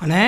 அண்ணே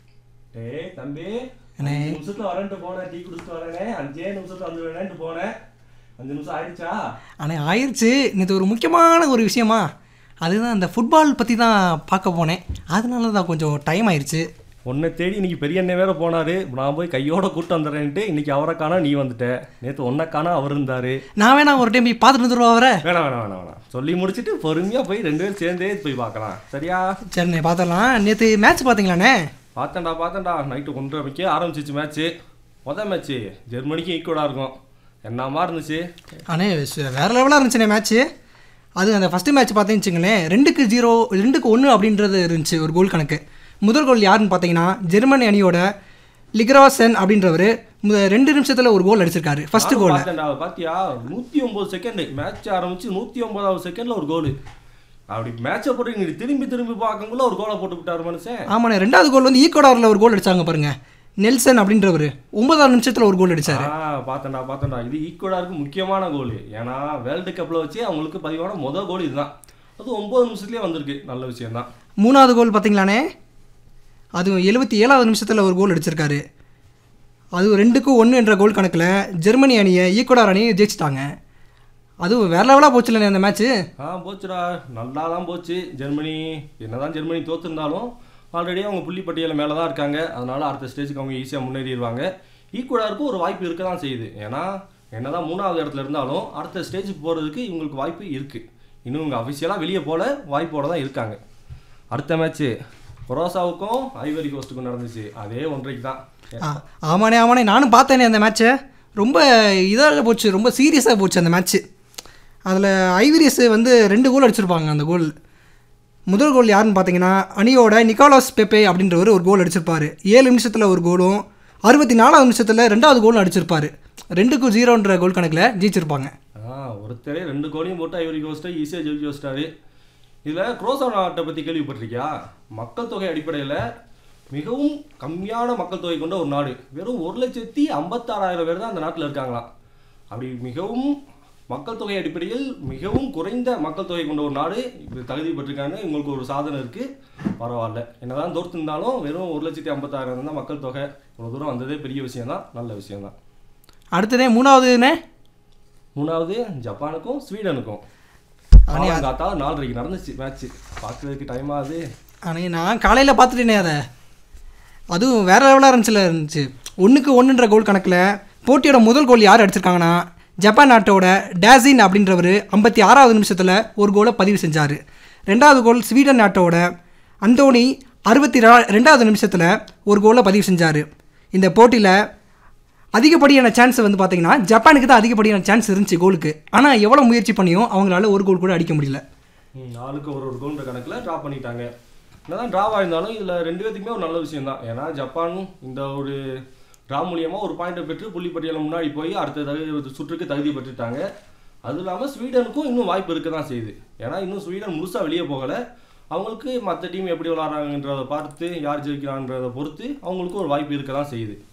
டேய் தம்பி அண்ணே. அஞ்சு நிமிஷத்துல வரேன்ட்டு போனேன் டீ குடிச்சிட்டு வரேனே அஞ்சே நிமிஷத்துல வந்து வேணேன்ட்டு போனேன் அஞ்சு நிமிஷம் ஆயிடுச்சா அண்ணே ஆயிடுச்சு நேற்று ஒரு முக்கியமான ஒரு விஷயமா அதுதான் இந்த ஃபுட்பால் பற்றி தான் பார்க்க போனேன் அதனால தான் கொஞ்சம் டைம் ஆயிடுச்சு உன்னை தேடி இன்னைக்கு பெரிய அண்ணன் வேற போனாரு நான் போய் கையோட கூட்டு வந்துடுறேன்ட்டு இன்னைக்கு அவரை காணா நீ வந்துட்ட நேற்று உன்னை காணா அவர் இருந்தாரு நான் வேணா ஒரு டைம் போய் பார்த்துட்டு வந்துடுவா அவரை வேணாம் வேணாம் வேணாம் வேணாம் சொல்லி முடிச்சிட்டு பொறுமையா போய் ரெண்டு பேரும் சேர்ந்தே போய் பார்க்கலாம் சரியா சரிண்ணே பார்த்துடலாம் நேற்று மேட்ச் பார்த்தீங்களாண்ணே பார்த்தேன்டா பார்த்தேன்டா நைட்டு ஒன்றரை மணிக்கே ஆரம்பிச்சிச்சு மேட்ச்சு மொதல் மேட்ச்சு ஜெர்மனிக்கும் ஈக்குவலாக இருக்கும் என்னமா இருந்துச்சு அண்ணே ச- வேற லெவலாக இருந்துச்சுண்ணே மேட்ச்சு அது அந்த ஃபஸ்ட்டு மேட்ச் பார்த்தீங்கன்னு வச்சுங்களேன் ரெண்டுக்கு ஜீரோ ரெண்டுக்கு ஒன்று அப்படின்றது இருந்துச்சு ஒரு கோல் கணக்கு முதல் கோல் யாருன்னு பார்த்தீங்கன்னா ஜெர்மனி அணியோட லிக்ராசன் அப்படின்றவர் ரெண்டு நிமிஷத்தில் ஒரு கோல் அடிச்சிருக்காரு ஃபர்ஸ்ட் நானும் கோல் பார்த்தேன்டா பாத்தியா நூற்றி ஒம்பது செகண்ட் மேட்ச் ஆரம்பிச்சு நூற்றி ஒன்பதாவது செகண்டில் ஒரு கோல் அப்படி மேட்சை போட்டு நீ திரும்பி திரும்பி பார்க்கக்குள்ள ஒரு கோலை போட்டு விட்டாரு மனுஷன் ஆமாண்ணே ரெண்டாவது கோல் வந்து ஈக்குவடாரில் ஒரு கோல் அடிச்சாங்க பாருங்க நெல்சன் அப்படின்றவர் ஒன்பதாவது நிமிஷத்தில் ஒரு கோல் அடிச்சாரு ஆ பார்த்தேன்டா பார்த்தேன்டா இது ஈக்குவலாருக்கு முக்கியமான கோல் ஏன்னா வேர்ல்டு கப்பில் வச்சு அவங்களுக்கு பதிவான முதல் கோல் இதுதான் அது ஒம்பது நிமிஷத்துலேயே வந்திருக்கு நல்ல விஷயம் தான் மூணாவது கோல் பார்த்தீங்களாண்ணே அதுவும் எழுபத்தி ஏழாவது நிமிஷத்தில் ஒரு கோல் அடிச்சிருக்காரு அதுவும் ரெண்டுக்கும் ஒன்று என்ற கோல் கணக்கில் ஜெர்மனி அணியை ஈக்குவடார் அணியை ஜெயிச்சிட்டாங்க அதுவும் வேற லெவலாக போச்சுல்லண்ணே அந்த மேட்ச்சு ஆ போச்சுடா நல்லா தான் போச்சு ஜெர்மனி என்னதான் ஜெர்மனி தோத்துருந்தாலும் ஆல்ரெடி அவங்க புள்ளி பட்டியலில் மேலே தான் இருக்காங்க அதனால அடுத்த ஸ்டேஜுக்கு அவங்க ஈஸியாக முன்னேறிடுவாங்க ஈக்குவலாருக்கும் ஒரு வாய்ப்பு இருக்க தான் செய்யுது ஏன்னா என்னதான் மூணாவது இடத்துல இருந்தாலும் அடுத்த ஸ்டேஜுக்கு போகிறதுக்கு இவங்களுக்கு வாய்ப்பு இருக்குது இன்னும் இவங்க அஃபிஷியலாக வெளியே போல வாய்ப்போட தான் இருக்காங்க அடுத்த மேட்ச்சு கொரோசாவுக்கும் ஐவரி கோஸ்ட்டுக்கும் நடந்துச்சு அதே ஒன்றைக்கு தான் ஆ ஆமாண்ணே ஆமாண்ணே நானும் பார்த்தேனே அந்த மேட்ச்சை ரொம்ப இதாக போச்சு ரொம்ப சீரியஸாக போச்சு அந்த மேட்ச்சு அதில் ஐவிரியஸ் வந்து ரெண்டு கோல் அடிச்சிருப்பாங்க அந்த கோல் முதல் கோல் யாருன்னு பார்த்தீங்கன்னா அணியோட நிக்கோலாஸ் பெப்பே அப்படின்றவர் ஒரு கோல் அடிச்சிருப்பாரு ஏழு நிமிஷத்தில் ஒரு கோலும் அறுபத்தி நாலாவது நிமிஷத்தில் ரெண்டாவது கோலும் அடிச்சிருப்பாரு ரெண்டுக்கு ஜீரோன்ற கோல் கணக்கில் ஜெயிச்சிருப்பாங்க ஆ ஒருத்தரே ரெண்டு கோலையும் போட்டு ஐவரி கோஸ்ட்டை ஈஸியாக ஜெயிச்சு வச்சிட்டாரு இதில் குரோசா நாட்டை பற்றி கேள்விப்பட்டிருக்கியா மக்கள் தொகை அடிப்படையில் மிகவும் கம்மியான மக்கள் தொகை கொண்ட ஒரு நாடு வெறும் ஒரு லட்சத்தி ஐம்பத்தாறாயிரம் பேர் தான் அந்த நாட்டில் இருக்காங்களாம் அப்படி மிகவும் மக்கள் தொகை அடிப்படையில் மிகவும் குறைந்த மக்கள் தொகை கொண்ட ஒரு நாடு இப்படி தகுதி பெற்றிருக்காங்க இவங்களுக்கு ஒரு சாதனை இருக்குது பரவாயில்ல என்னதான் தோர்த்திருந்தாலும் வெறும் ஒரு லட்சத்தி ஐம்பத்தாயிரம் தான் மக்கள் தொகை இவ்வளோ தூரம் வந்ததே பெரிய விஷயம் தான் நல்ல விஷயம் தான் அடுத்ததே மூணாவதுண்ணே மூணாவது ஜப்பானுக்கும் ஸ்வீடனுக்கும் அணி காத்தால நாலரைக்கு நடந்துச்சு மேட்ச் பார்க்கறதுக்கு டைம் ஆகுது அண்ணே நான் காலையில் பார்த்துட்டேனே அதை அதுவும் வேற லெவலாக இருந்துச்சுல இருந்துச்சு ஒன்றுக்கு ஒன்றுன்ற கோல் கணக்கில் போட்டியோட முதல் கோல் யார் அடிச்சிருக்காங்கன்னா ஜப்பான் நாட்டோட டேசின் அப்படின்றவர் ஐம்பத்தி ஆறாவது நிமிஷத்தில் ஒரு கோலை பதிவு செஞ்சார் ரெண்டாவது கோல் ஸ்வீடன் நாட்டோட அந்தோனி அறுபத்தி ரா ரெண்டாவது நிமிஷத்தில் ஒரு கோலை பதிவு செஞ்சார் இந்த போட்டியில் அதிகப்படியான சான்ஸ் வந்து பார்த்தீங்கன்னா ஜப்பானுக்கு தான் அதிகப்படியான சான்ஸ் இருந்துச்சு கோலுக்கு ஆனால் எவ்வளோ முயற்சி பண்ணியும் அவங்களால ஒரு கோல் கூட அடிக்க முடியல ம், நாலுக்கு ஒரு ஒரு கோல்ன்ற கணக்கில் ட்ரா பண்ணிட்டாங்க என்னதான் ட்ராவாக இருந்தாலும் இதில் ரெண்டு பேத்துக்குமே ஒரு நல்ல விஷயம் தான் ஏன்னா ஜப்பானும் இந்த ஒரு ட்ரா மூலியமாக ஒரு பாயிண்ட்டை பெற்று புள்ளிப்பட்டியலில் முன்னாடி போய் அடுத்த தகுதி சுற்றுக்கு தகுதி பெற்றுட்டாங்க அதுவும் இல்லாமல் ஸ்வீடனுக்கும் இன்னும் வாய்ப்பு இருக்க தான் செய்யுது ஏன்னா இன்னும் ஸ்வீடன் முழுசாக வெளியே போகலை அவங்களுக்கு மற்ற டீம் எப்படி விளாட்றாங்கன்றதை பார்த்து யார் ஜெயிக்கிறான்றதை பொறுத்து அவங்களுக்கும் ஒரு வாய்ப்பு இருக்க தான் செய்யுது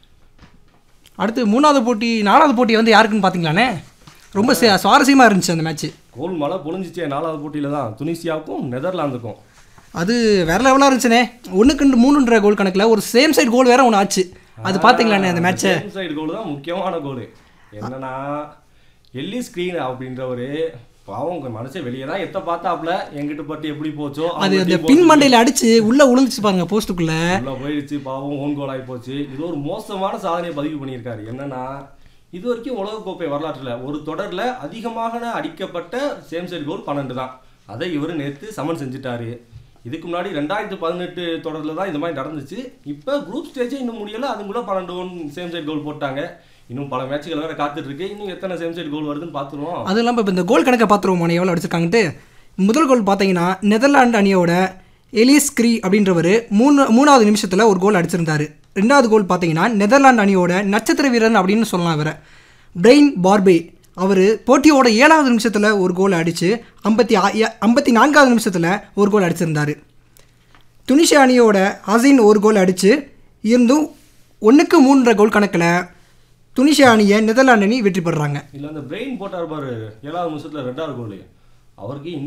அடுத்து மூணாவது போட்டி நாலாவது போட்டி வந்து யாருக்குன்னு பார்த்தீங்களாண்ணே ரொம்ப சு- சுவாரஸ்யமா இருந்துச்சு அந்த மேட்ச் கோல் மழை பொழிஞ்சிச்சே நாலாவது போட்டியில் தான் துனிசியாவுக்கும் நெதர்லாந்துக்கும் அது வேற லெவலாக இருந்துச்சுண்ணே ஒன்றுக்கு மூணுன்ற கோல் கணக்கில் ஒரு சேம் சைடு கோல் வேற ஒன்று ஆச்சு அது பார்த்தீங்களாண்ணே அந்த மேட்ச்சை சைடு கோல் தான் முக்கியமான கோல் என்னன்னா எல்லி ஸ்க்ரீன் அப்படின்றவரு பாவம் உங்க மனசே வெளியே தான் எத்த பார்த்தாப்ல எங்கிட்ட பட்டு எப்படி போச்சோ அது அவங்க அந்த team பின் மண்டையில் அடிச்சு உள்ள உளுந்துச்சு பாருங்க போஸ்ட்டுக்குள்ள உள்ள போயிடுச்சு பாவம் ஓன் கோல் ஆகி போச்சு இது ஒரு மோசமான சாதனையை பதிவு பண்ணியிருக்காரு என்னன்னா இது வரைக்கும் உலகக்கோப்பை வரலாற்றில் ஒரு தொடரில் அதிகமாக அடிக்கப்பட்ட சேம் சைடு கோல் பன்னெண்டு தான் அதை இவர் நேற்று சமன் செஞ்சுட்டாரு இதுக்கு முன்னாடி ரெண்டாயிரத்து பதினெட்டு தொடரில் தான் இந்த மாதிரி நடந்துச்சு இப்போ குரூப் ஸ்டேஜே இன்னும் முடியல அதுக்குள்ள பன்னெண்டு கோல் சேம் சைடு கோல் போட்டாங்க இன்னும் பல மேட்சுகள் வேற காத்துட்டு இருக்கு இன்னும் எத்தனை சேம் சைடு கோல் வருதுன்னு பார்த்துருவோம் அதுவும் இல்லாமல் இப்போ இந்த கோல் கணக்கை பார்த்துருவோம் எவ்வளோ அடிச்சிருக்காங்கன்ட்டு முதல் கோல் பார்த்தீங்கன்னா நெதர்லாந்து அணியோட எலிஸ் கிரி அப்படின்றவர் மூணு மூணாவது நிமிஷத்தில் ஒரு கோல் அடிச்சிருந்தாரு ரெண்டாவது கோல் பார்த்தீங்கன்னா நெதர்லாந்து அணியோட நட்சத்திர வீரன் அப்படின்னு சொல்லலாம் இவரை பிரெயின் பார்பே அவர் போட்டியோட ஏழாவது நிமிஷத்தில் ஒரு கோல் அடித்து ஐம்பத்தி ஐம்பத்தி நான்காவது நிமிஷத்தில் ஒரு கோல் அடிச்சிருந்தாரு துனிஷியா அணியோட ஹசின் ஒரு கோல் அடித்து இருந்தும் ஒன்றுக்கு மூன்றரை கோல் கணக்கில் துனிஷியா அணியை நெதர்லாந்து அணி வெற்றி பெறுறாங்க இல்லை அந்த பிரெயின் போட்டார் பாரு ஏழாவது நிமிஷத்தில் ரெண்டாவது கோல் அவருக்கு